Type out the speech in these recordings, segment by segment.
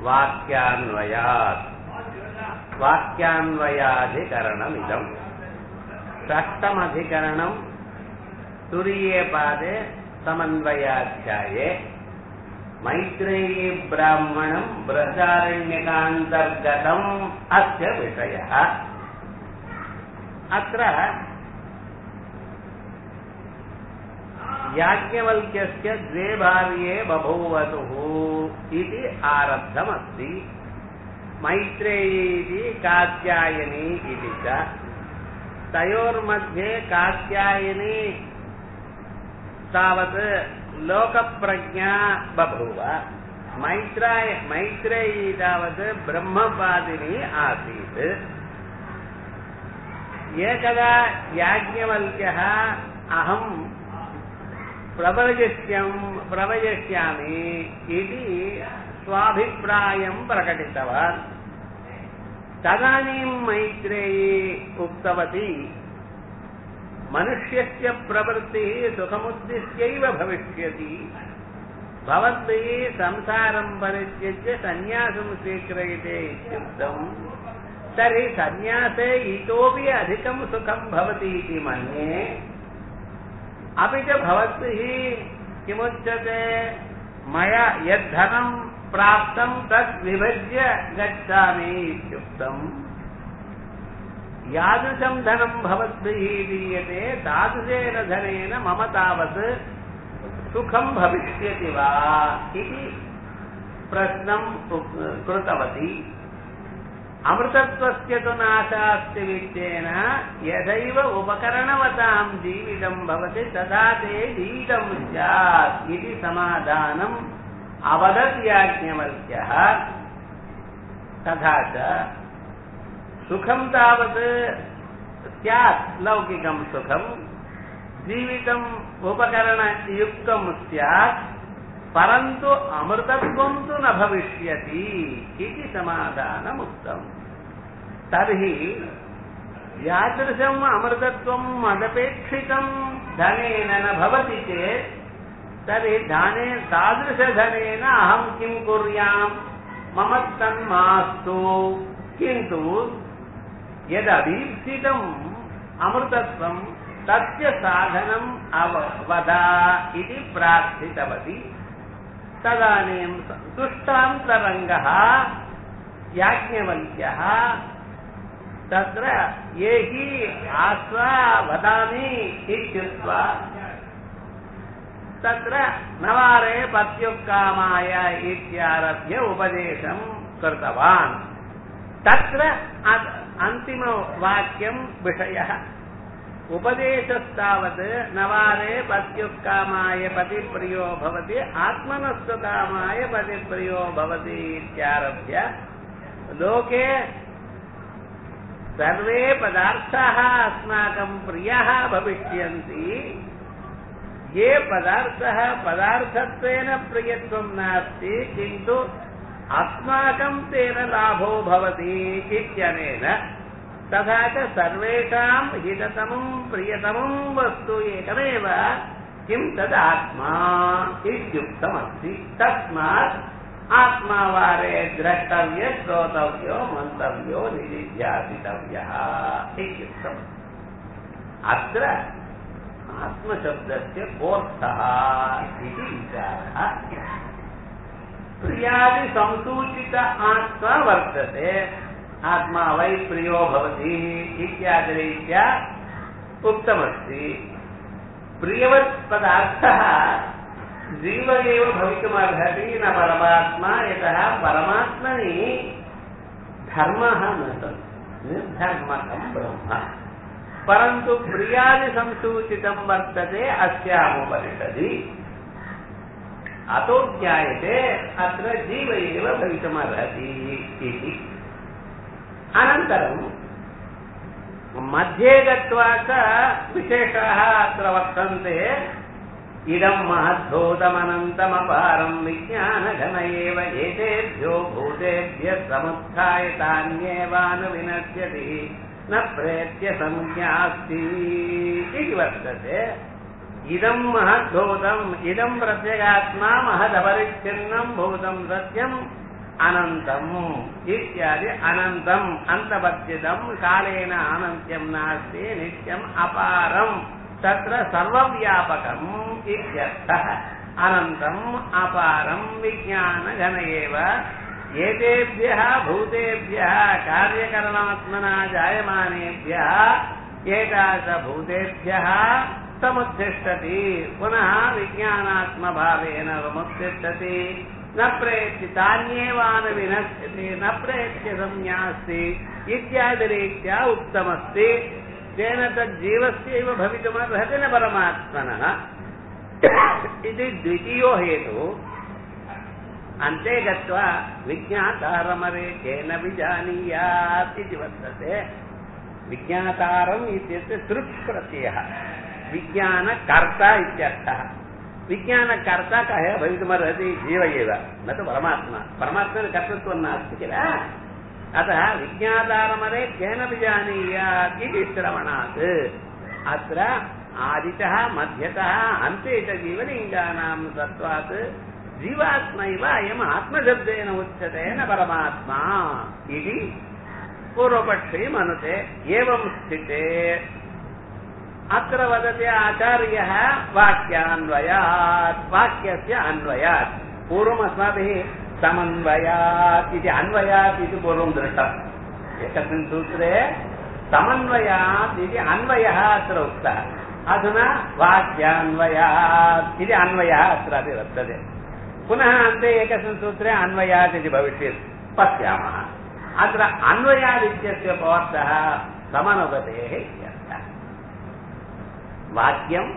वाक्यान्वयात् वाक्यान्वयाधिकरणमिदम् षष्टमधिकरणम् तुरीये पादे समन्वयाध्याये मैत्रेयी ब्राह्मणम् बृहदारण्यकान्तर्गतम् अस्य विषयः अत्र याज्ञवल्क्यस्य द्वे भार्ये बभूवतुः इति आरब्धमस्ति मैत्रेयी इति कात्यायनी इति च तयोर्मध्ये कात्यायनी तावत् लोकप्रज्ञा बभूव मैत्राय मैत्रेयी तावत् ब्रह्मपादिनी आसीत् एकदा याज्ञवल्क्यः अहम् प्रवजिष्यम् प्रवजिष्यामि इति स्वाभिप्रायम् प्रकटितवान् तदानीम् मैत्रेयी उक्तवती मनुष्यस्य प्रवृत्तिः सुखमुद्दिश्यैव भविष्यति भवद्भिः संसारम् परित्यज्य सन्न्यासम् स्वीक्रियते इत्युक्तम् तर्हि सन्न्यासे इतोपि अधिकम् सुखम् भवति इति मन्ये अपि च भवद्भिः किमुच्यते मया यद्धनम् प्राप्तम् तत् विभज्य गच्छामि इत्युक्तम् यादृशम् धनम् भवद्भिः दीयते तादृशेन धनेन मम तावत् सुखम् भविष्यति वा इति प्रश्नम् कृतवती अमृतत्वस्य तु नाशास्ति विद्येन यथैव उपकरणवताम् जीवितम् भवति तदा ते जीवितम् स्यात् इति समाधानम् अवदत् याज्ञवल्क्यः तथा च सुखम् तावत् स्यात् लौकिकम् सुखम् जीवितम् उपकरणयुक्तम् स्यात् परन्तु अमृतत्वम् तु न भविष्यति इति समाधानमुक्तम् तर्हि यादृशम् अमृतत्वम् मदपेक्षितम् धनेन न भवति चेत् तर्हि धने तादृशधनेन अहम् किम् कुर्याम् मम तन्मास्तु किन्तु यदभीप्सितम् अमृतत्वम् तस्य साधनम् अवदा इति प्रार्थितवती तदानीम् दुष्टान्तरङ्गः याज्ञवल्क्यः तत्र ये हि आस्वा वदामि इत्युक्त्वा तत्र नवारे पत्युक्कामाय इत्यारभ्य उपदेशम् कृतवान् तत्र अन्तिमवाक्यम् विषयः उपदेशस्तावत् नवारे पत्युक्कामाय पतिप्रियो भवति आत्मनस्तकामाय पतिप्रियो भवति इत्यारभ्य लोके सर्वे पदार्थाः अस्माकम् प्रियाः भविष्यन्ति ये पदार्थः पदार्थत्वेन प्रियत्वम् नास्ति किन्तु अस्माकम् तेन लाभो भवति इत्यनेन तथा च सर्वेषाम् हिततमम् प्रियतमम् वस्तु एकमेव किम् तदात्मा इत्युक्तमस्ति तस्मात् आत्मावारे द्रष्टव्य श्रोतव्यो मन्तव्यो निधिध्यासितव्यः इत्युक्तम् अत्र आत्मशब्दस्य कोऽर्थः इति विचारः प्रियादिसंसूचित आत्मा वर्तते आत्मा वै प्रियो भवति इत्यादिरीत्या उक्तमस्ति प्रियवत् पदार्थः जीव एव भवितुमर्हति न परमात्मा यतः परमात्मनि धर्मः न सन्ति निर्धर्मकम् ब्रह्म परन्तु प्रियादिसंसूचितम् वर्तते अस्यामुपनिषदि अतो ज्ञायते अत्र जीव एव भवितुमर्हति इति अनन्तरम् मध्ये गत्वा च विशेषाः अत्र वर्तन्ते इदम् महद्भूतमनन्तमपारम् विज्ञानघन एव एतेभ्यो भूतेभ्यः समुत्थाय तान्येवानुविनश्यति न प्रेत्य संज्ञास्ति इति वर्तते इदम् महद्भूतम् इदम् प्रत्यगात्मा महदपरिच्छिन्नम् भूतम् सत्यम् अनन्तम् इत्यादि अनन्तम् अन्तवर्जितम् कालेन अनन्त्यम् नास्ति नित्यम् अपारम् तत्र सर्वव्यापकम् इत्यर्थः अनन्तम् अपारम् विज्ञानघन एव एतेभ्यः भूतेभ्यः कार्यकरणात्मना जायमानेभ्यः एकादशभूतेभ्यः समुत्तिष्ठति पुनः विज्ञानात्मभावेन समुत्तिष्ठति न प्रेत्य तान्येवानुविनश्यति न प्रेत्य संज्ञास्ति इत्यादिरीत्या उक्तमस्ति तेन तज्जीवस्यैव भवितुमर्हति न परमात्मनः इति द्वितीयो हेतुः अन्ते गत्वा विज्ञातारमरे केन विजानीयात् इति वर्तते विज्ञातारम् इत्यस्य तृक् प्रत्ययः विज्ञानकर्ता इत्यर्थः विज्ञानकर्ता कः भवितुमर्हति जीव एव न तु परमात्मा परमात्मन कर्तृत्वं नास्ति किल अतः विज्ञातारमरे केन विजानीयात् इति श्रवणात् अत्र आदितः मध्यतः अन्ते च जीवलिङ्गानां सत्त्वात् जीवात्मैव अयम् आत्मशब्देन उच्यते न परमात्मा इति पूर्वपक्षे मनुते एवं स्थिते अत्र वदति आचार्यः वाक्यान्वयात् वाक्यस्य अन्वयात् पूर्वम् अस्माभिः समन्वयात् इति अन्वयात् इति पूर्वं दृष्टम् एकस्मिन् सूत्रे समन्वयात् इति अन्वयः अत्र उक्तः अधुना वाक्यान्वयात् इति अन्वयः अत्रापि वर्तते पुनः अन्ते एकस्मिन् सूत्रे अन्वयात् इति भविष्यति पश्यामः अत्र अन्वयात् इत्यस्य पवर्तः समनुगतेः इत्यर्थः वाक्यम्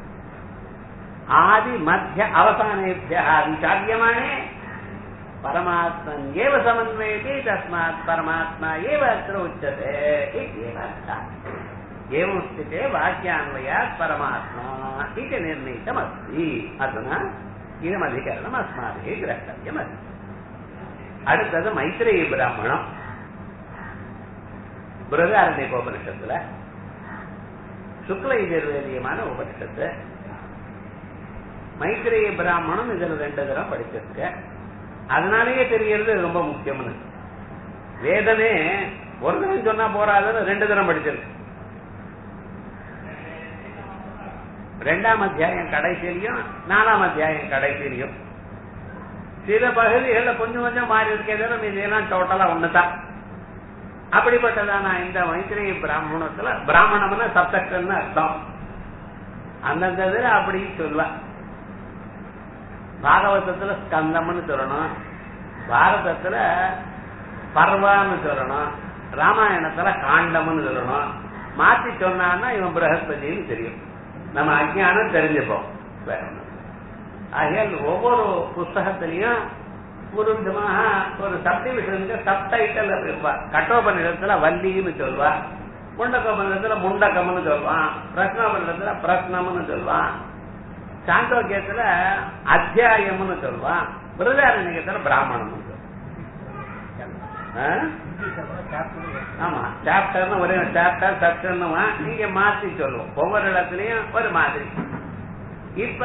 आदिमध्य अवसानेभ्यः विचार्यमाणे परमात्मन्येव समन्वयति तस्मात् परमात्मा एव अत्र उच्यते इत्येव अर्थः एवं स्थिते वाक्यान्वयात् परमात्मा इति निर्णीतमस्ति अधुना इदमधिकरणम् अस्माभिः द्रष्टव्यमस्ति அடுத்தது மைத்ரேய பிராமணம் பிரதாரண்யகோபனிஷத்துல சுக்ல எதிர்வேதியமான உபனிஷத்து மைத்ரேய பிராமணம் இதுல ரெண்டு தரம் படிச்சிருக்க அதனாலேயே தெரியறது ரொம்ப முக்கியம்னு வேதமே ஒரு தரம் சொன்னா போறாதுன்னு ரெண்டு தரம் படிச்சிருக்கு ரெண்டாம் அத்தியாயம் கடைசியிலையும் நாலாம் அத்தியாயம் கடைசியிலையும் சில பகுதிகள்ல கொஞ்சம் கொஞ்சம் மாறி இருக்கே தவிர இதெல்லாம் டோட்டலா ஒண்ணுதான் அப்படிப்பட்டதான இந்த மைத்திரி பிராமணத்துல பிராமணம்னா சப்தக்கன்னு அர்த்தம் அந்தந்த இதுல அப்படி சொல்லுவா பாகவதத்துல ஸ்கந்தம்னு சொல்லணும் பாரதத்துல பர்வான்னு சொல்லணும் ராமாயணத்துல காண்டம்னு சொல்லணும் மாத்தி சொன்னான்னா இவன் பிரகஸ்பதினு தெரியும் நம்ம அஜ்ஞானம் தெரிஞ்சுப்போம் வேற ஒண்ணு ஆகையால் ஒவ்வொரு புஸ்தகத்திலையும் ஒரு விதமாக ஒரு சப்டிவிஷனுக்கு சப் டைட்டில் இருப்பா கட்டோபனிடத்துல வள்ளின்னு சொல்வா முண்டகோபனிடத்துல முண்டகம்னு சொல்வான் பிரஸ்னோபனிடத்துல பிரஸ்னம்னு சொல்வான் சாந்தோக்கியத்துல அத்தியாயம்னு சொல்வான் விருதாரண்யத்துல பிராமணம்னு சொல்லுவான் ஆமா சாப்டர்னு ஒரே சாப்டர் சப்டர்னு நீங்க மாத்தி சொல்லுவோம் ஒவ்வொரு இடத்துலயும் ஒரு மாதிரி இப்ப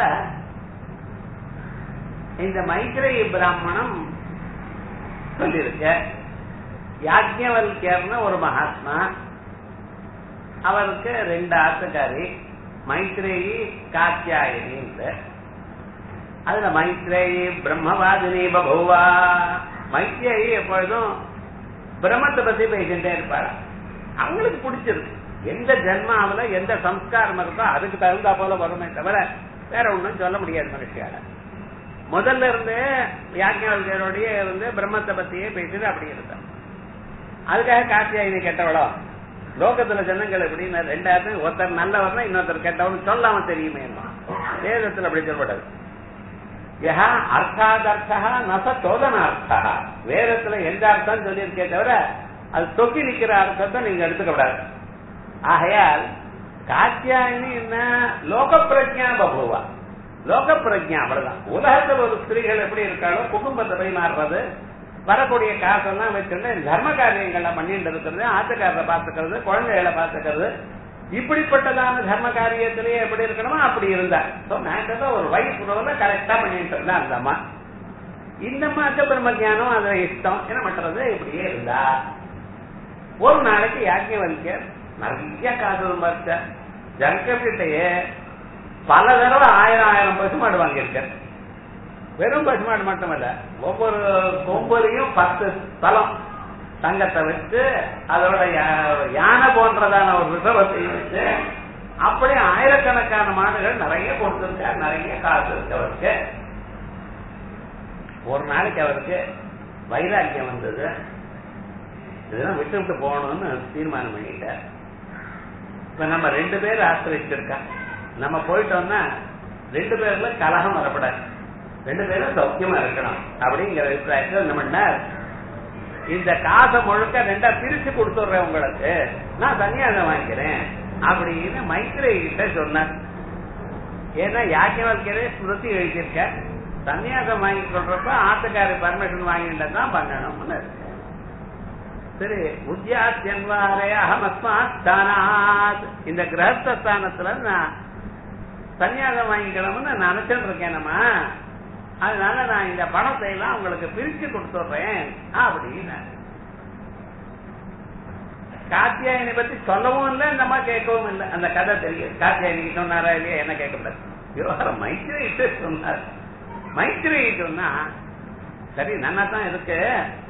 இந்த மைத்ரேய பிராமணம் சொல்லிருக்க யாஜ்ஞவல்யர்னு ஒரு மகாத்மா அவருக்கு ரெண்டு ஆத்துக்காரி மைத்ரேயி காத்தியாயனி அதுல மைத்ரேயி பிரம்மவாதினி பபுவா மைத்ரேயி எப்பொழுதும் பிரம்மத்தை பத்தி பேசிட்டே இருப்பாரு அவங்களுக்கு பிடிச்சிருக்கு எந்த ஜென்மாவில எந்த சம்ஸ்காரம் இருக்கோ அதுக்கு தகுந்தா போல வருமே தவிர வேற ஒண்ணும் சொல்ல முடியாது மனுஷியால முதல்ல இருந்து யாஜ்ஞவல்யருடைய வந்து பிரம்மத்தை பத்தியே பேசுது அப்படி இருந்தார் அதுக்காக காத்தியாயினி கெட்டவளோ லோகத்துல ஜனங்கள் எப்படின்னு ரெண்டாயிரத்து ஒருத்தர் நல்லவர்னா இன்னொருத்தர் கெட்டவன் சொல்லாம தெரியுமே வேதத்துல அப்படி சொல்லப்படாது யஹா அர்த்தாதர்த்தா நச சோதனார்த்தா வேதத்துல எந்த அர்த்தம் சொல்லியிருக்கே தவிர அது தொக்கி நிக்கிற அர்த்தத்தை நீங்க எடுத்துக்கப்படாது ஆகையால் காத்தியாயினி என்ன லோக பிரஜா பபுவா லோக பிரஜா அவ்வளவுதான் உலகத்துல ஒரு ஸ்திரீகள் எப்படி இருக்காளோ குடும்பத்தை போய் மாறுறது வரக்கூடிய காசெல்லாம் வச்சுட்டு தர்ம காரியங்கள்லாம் பண்ணிட்டு இருக்கிறது ஆத்துக்காரரை பார்த்துக்கிறது குழந்தைகளை பார்த்துக்கிறது இப்படிப்பட்டதான தர்ம காரியத்திலேயே எப்படி இருக்கணுமோ அப்படி இருந்தா சோ நேச்சரா ஒரு வைஃப் ரோல கரெக்டா பண்ணிட்டு இருந்தா அந்த அம்மா இந்த மாத்த பிரம்ம ஞானம் அதுல இஷ்டம் என்ன பண்றது இப்படியே இருந்தா ஒரு நாளைக்கு யாக்கியவல்யர் நிறைய காசு சம்பாதிச்சார் ஜங்ககிட்டயே பல தடவை ஆயிரம் ஆயிரம் பசுமாடு வாங்கியிருக்கார் வெறும் பசுமாடு மட்டுமல்ல ஒவ்வொரு கொம்புலையும் பத்து தலம் தங்கத்தை வச்சு அதோட யா- யானை போன்றதான ஒரு ரிசர்வத்தை வச்சு அப்படி ஆயிரக்கணக்கான மாடுகள் நிறைய கொடுத்திருக்கார் நிறைய காசு இருக்கு அவருக்கு ஒரு நாளைக்கு அவருக்கு வைராக்கியம் வந்தது இதெல்லாம் விட்டு விட்டு போகணும்னு தீர்மானம் பண்ணிட்டார் இப்ப நம்ம ரெண்டு பேர் ஆசிரியச்சிருக்கா நம்ம போயிட்டோம்னா ரெண்டு பேர்ல கலகம் வரப்படாது ரெண்டு பேரும் சௌக்கியமா இருக்கணும் அப்படிங்கிற அபிப்பிராயத்தில் என்ன பண்ணார் இந்த காசை முழுக்க ரெண்டா பிரிச்சு கொடுத்துடுறேன் உங்களுக்கு நான் தனியாக வாங்கிக்கிறேன் அப்படின்னு மைத்ரே கிட்ட சொன்னார் ஏன்னா யாக்கியவல்கரே ஸ்மிருதி எழுதியிருக்க சன்னியாசம் வாங்கி சொல்றப்ப ஆத்துக்காரி பர்மிஷன் வாங்கிட்டு தான் பண்ணணும்னு இருக்கு சரி உத்தியாத்யன்வாரே அகம் அஸ்மாத் தானாத் இந்த கிரகஸ்த ஸ்தானத்துல நான் சன்னியாசம் வாங்கிக்கணும்னு நான் நினைச்சிட்டு இருக்கேனம்மா அதனால நான் இந்த பணத்தை எல்லாம் உங்களுக்கு பிரிச்சு கொடுத்துடுறேன் அப்படின்னு காத்தியாயனை பத்தி சொல்லவும் இல்லை இந்த மாதிரி கேட்கவும் இல்லை அந்த கதை தெரியும் காத்தியாயனிக்கு சொன்னாரா இல்லையா என்ன கேட்கக்கூடாது விவகாரம் மைத்திரிகிட்ட சொன்னார் மைத்திரி சொன்னா சரி நல்லா தான் இருக்கு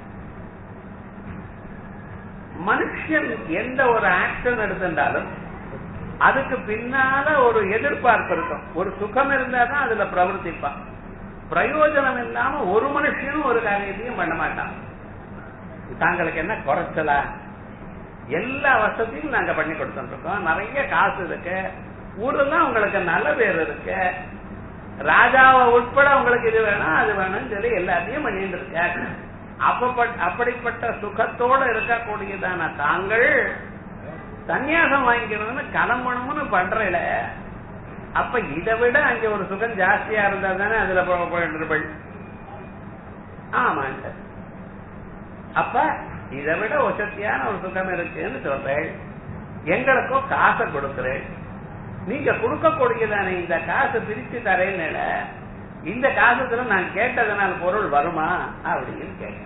மனுஷன் எந்த ஒரு ஆக்ஷன் எடுத்திருந்தாலும் அதுக்கு பின்னால ஒரு எதிர்பார்ப்பு இருக்கும் ஒரு சுகம் இருந்தா தான் அதுல பிரவர்த்திப்பான் பிரயோஜனம் இல்லாம ஒரு மனுஷனும் ஒரு காரியத்தையும் பண்ண மாட்டான் தாங்களுக்கு என்ன குறைச்சலா எல்லா வசதியும் நாங்க பண்ணி கொடுத்துட்டு இருக்கோம் நிறைய காசு இருக்கு ஊரெல்லாம் உங்களுக்கு நல்ல பேர் இருக்கு ராஜாவை உட்பட உங்களுக்கு இது வேணும் அது வேணும்னு சொல்லி எல்லாத்தையும் பண்ணிட்டு இருக்காங்க அப்பப்பட்ட அப்படிப்பட்ட சுகத்தோட இருக்கக்கூடியதான தாங்கள் சன்னியாசம் வாங்கிக்கணும்னு கிளம்பணும்னு பண்றல அப்ப இதை விட அங்க ஒரு சுகம் ஜாஸ்தியா இருந்தா தானே அதுல போ- போயிட்டு இருப்பள் ஆமாங்க அப்ப இதை விட வசதியான ஒரு சுகம் இருக்குன்னு சொல்றேன் எங்களுக்கும் காசை கொடுக்கிறேன் நீங்க கொடுக்கக்கூடியதான இந்த காசு பிரிச்சு தரேன்னு இந்த காசுல நான் கேட்டதனால் பொருள் வருமா அப்படின்னு கேட்டேன்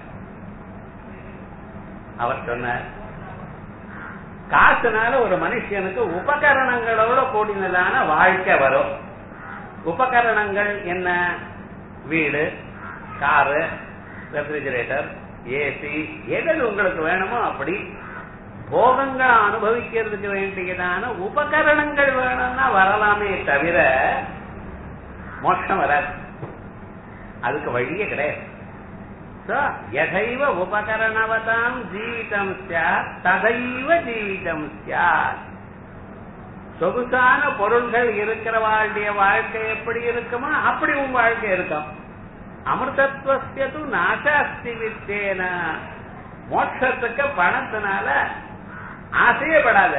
அவர் சொன்னார் காசுனால ஒரு மனுஷனுக்கு உபகரணங்களோட கூடினதான வாழ்க்கை வரும் உபகரணங்கள் என்ன வீடு காரு ரெஃப்ரிஜரேட்டர் ஏசி எது உங்களுக்கு வேணுமோ அப்படி போகங்களை அனுபவிக்கிறதுக்கு வேண்டியதான உபகரணங்கள் வேணும்னா வரலாமே தவிர மோட்சம் வராது அதுக்கு வழியே கிடையாது So, எதைவ உபகரணவதாம் ஜீவிதம் சாத் ததைவ ஜீவிதம் சாத் சொகுசான பொருள்கள் இருக்கிறவாளுடைய வாழ்க்கை எப்படி இருக்குமோ அப்படி உன் வாழ்க்கை இருக்கும் அமிர்தத்வசியது நாசாஸ்தி வித்தேன மோட்சத்துக்கு பணத்தினால ஆசையே படாத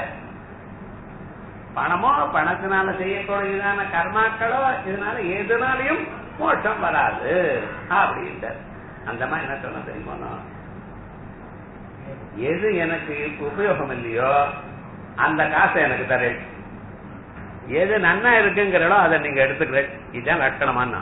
பணமோ பணத்தினால செய்யக்கூடியதான கர்மாக்களோ இதனால எதுனாலையும் மோட்சம் வராது அப்படின்ட்டு அந்த மாதிரி என்ன சொன்ன தெரியுமா எது எனக்கு உபயோகம் இல்லையோ அந்த காசை எனக்கு தரேன் எது நன்னா இருக்குங்கிறடோ அதை நீங்க எடுத்துக்கிறேன் இதுதான் லட்சணமான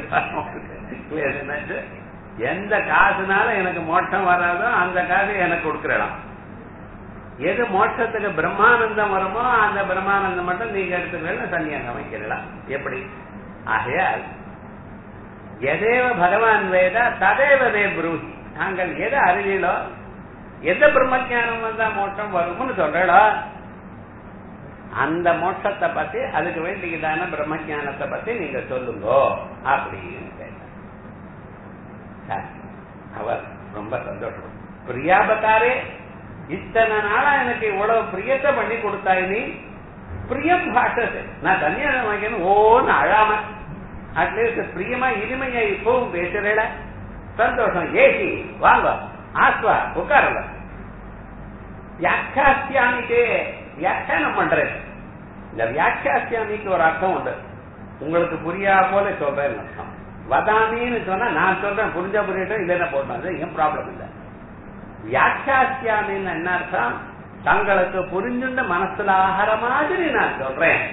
எந்த காசுனால எனக்கு மோட்சம் வராதோ அந்த காசை எனக்கு கொடுக்கிறலாம் எது மோட்சத்துக்கு பிரம்மானந்தம் வருமோ அந்த பிரம்மானந்தம் மட்டும் நீங்க எடுத்துக்கிறேன் சன்னியாசம் வைக்கிறலாம் எப்படி ஆகையால் எதேவ பகவான் வேத ததேவ வே புரூஹி நாங்கள் எதை அறிவீளோ எந்த பிரம்மஜானம் வந்தா மோட்சம் வரும்னு சொல்றடோ அந்த மோட்சத்தை பத்தி அதுக்கு வேண்டியதான பிரம்மஜானத்தை பத்தி நீங்க சொல்லுங்க அப்படின்னு கேட்டார் சரி. அவர் ரொம்ப சந்தோஷம் பிரியாபகாரே இத்தனை நாளா எனக்கு இவ்வளவு பிரியத்தை பண்ணி கொடுத்தாய் நீ பிரியம் பாஷத்தை நான் தனியாக வாங்கினேன் ஓன்னு அழாம அட்லீஸ்ட் பிரியமா இனிமையா இப்பவும் பேசுறேட சந்தோஷம் ஏசி வாங்க ஆஸ்வா உட்காரல வியாக்கியாஸ்தியாமிக்கே வியாக்கியானம் பண்றேன் இந்த வியாக்கியாஸ்தியாமிக்கு ஒரு அர்த்தம் உண்டு உங்களுக்கு புரியா போல சொல்றேன் அர்த்தம் வதாமின்னு சொன்னா நான் சொல்றேன் புரிஞ்சா புரியட்டும் இது என்ன போட்டோம் ஏன் ப்ராப்ளம் இல்லை வியாக்கியாஸ்தியாமின்னு என்ன அர்த்தம் தங்களுக்கு புரிஞ்சுண்ட மனசுல ஆகிற மாதிரி நான் சொல்றேன்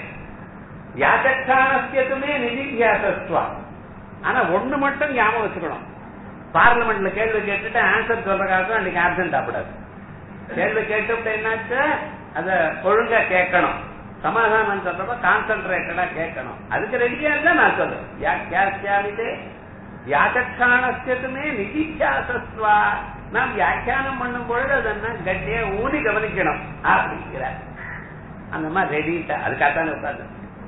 வியாக்கியானத்தியத்துமே நிதித்தியாசத்துவா ஆனா ஒண்ணு மட்டும் ஞாபகம் வச்சுக்கணும் பார்லிமெண்ட்ல கேள்வி கேட்டுட்டு ஆன்சர் சொல்ற காலத்துல அன்னைக்கு ஆப்சன்ட் ஆகக்கூடாது கேள்வி கேட்டுவிட்டு என்னாச்சு அத ஒழுங்கா கேட்கணும் சமாதானம் சொல்றப்ப கான்சென்ட்ரேட்டடா கேட்கணும் அதுக்கு ரெடியா இருந்தா நான் சொல்றேன் வியாக்கியாசியாவிதே வியாக்கணத்துமே நிதித்தியாசஸ்வா நாம் வியாக்கியானம் பண்ணும் பொழுது அதென்ன கட்டியா ஊதி கவனிக்கணும் அப்படிங்கிற அந்த மாதிரி ரெடிட்டா அதுக்காகத்தானே உட்காந்து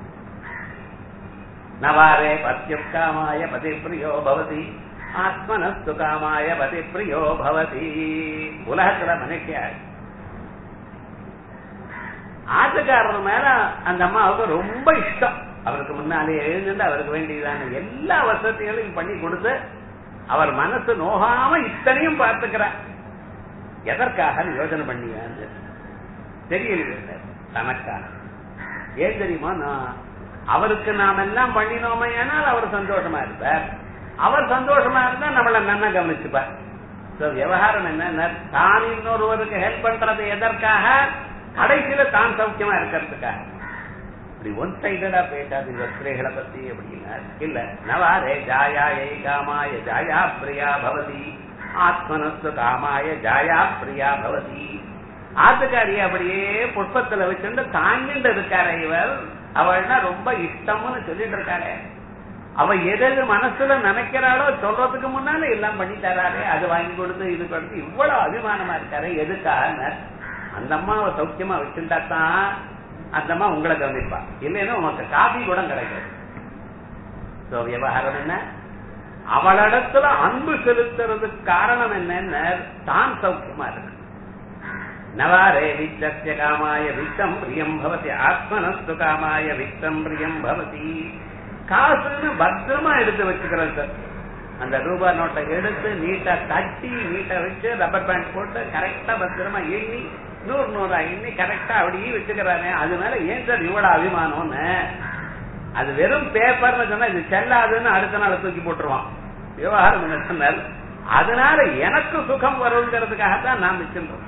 நவாரே பத்தியம் காமாய பதி பிரியோ பவதி ஆத்மனஸ்து காமாய பதி பிரியோ பவதி உலகத்துல மனுஷியா ஆட்டுக்காரர் மேல அந்த அம்மாவுக்கு ரொம்ப இஷ்டம் அவருக்கு முன்னாலே எழுந்து அவருக்கு வேண்டியதான எல்லா வசதிகளையும் பண்ணி கொடுத்து அவர் மனசு நோகாம இத்தனையும் பார்த்துக்கிறார் எதற்காக யோசனை பண்ணியான்னு தெரியல தனக்காக ஏன் தெரியுமா நான் அவருக்கு நாம் எல்லாம் பண்ணினோமே ஆனால் அவர் சந்தோஷமா இருப்பார் அவர் சந்தோஷமா இருந்தா நம்மள நன்னா கவனிச்சுப்பார் விவகாரம் என்ன தான் இன்னொருவருக்கு ஹெல்ப் பண்றது எதற்காக கடைசியில தான் சௌக்கியமா இருக்கிறதுக்காக இப்படி ஒன் சைடடா பேசாது இந்த ஸ்திரீகளை பத்தி அப்படின்னா இல்ல நவாரே ஜாயா ஏ காமாய ஜாயா பிரியா பவதி ஆத்மனஸ்து காமாய ஜாயா பிரியா பவதி ஆத்துக்காரிய அப்படியே புஷ்பத்துல வச்சுட்டு தாங்கிட்டு இருக்காரு இவர் அவள்னா ரொம்ப இஷ்டம்னு சொல்லிட்டு இருக்காரு அவ எது மனசுல நினைக்கிறாளோ சொல்றதுக்கு முன்னால எல்லாம் பண்ணி தராரு அது வாங்கி கொடுத்து இது கொடுத்து இவ்வளவு அபிமானமா இருக்காரு எதுக்காக அந்த அம்மாவை சௌக்கியமா வச்சுட்டா தான் அந்த அம்மா உங்களை கவனிப்பா இல்லைன்னா உனக்கு காபி கூட கிடைக்காது சோ விவகாரம் என்ன அவளிடத்துல அன்பு செலுத்துறதுக்கு காரணம் என்னன்னு தான் சௌக்கியமா இருக்கு நவாரே வித்தஸ்ய காமாய வித்தம் பிரியம் பவதி ஆத்மனஸ்து காமாய வித்தம் பிரியம் பவதி காசுன்னு பத்திரமா எடுத்து வச்சுக்கிறேன் சார் அந்த ரூபா நோட்டை எடுத்து நீட்டா தட்டி நீட்டா வச்சு ரப்பர் பேண்ட் போட்டு கரெக்டா பத்திரமா எண்ணி நூறு நூறா எண்ணி கரெக்டா அப்படியே வச்சுக்கிறானே அது மேல ஏன் சார் இவ்வளவு அபிமானம்னு அது வெறும் பேப்பர்னு சொன்னா இது செல்லாதுன்னு அடுத்த நாள் தூக்கி போட்டுருவான் விவகாரம் என்ன சொன்னால் அதனால எனக்கு சுகம் வருங்கிறதுக்காகத்தான் நான் வச்சுருக்கோம்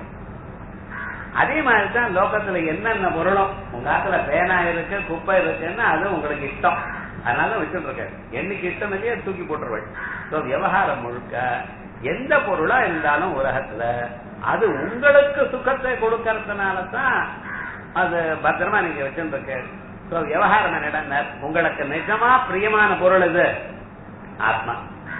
அதே மாதிரி தான் லோகத்துல என்னென்ன பொருளும் உங்க ஆத்துல பேனா இருக்கு குப்பை இருக்குன்னு அது உங்களுக்கு இஷ்டம் அதனால வச்சுட்டு இருக்காரு என்னைக்கு இஷ்டம் இல்லையே தூக்கி போட்டுருவாள் சோ விவகாரம் முழுக்க எந்த பொருளா இருந்தாலும் உலகத்துல அது உங்களுக்கு சுகத்தை கொடுக்கறதுனால தான் அது பத்திரமா நீங்க வச்சுட்டு இருக்க சோ விவகாரம் என்னடா உங்களுக்கு நிஜமா பிரியமான பொருள் இது ஆத்மா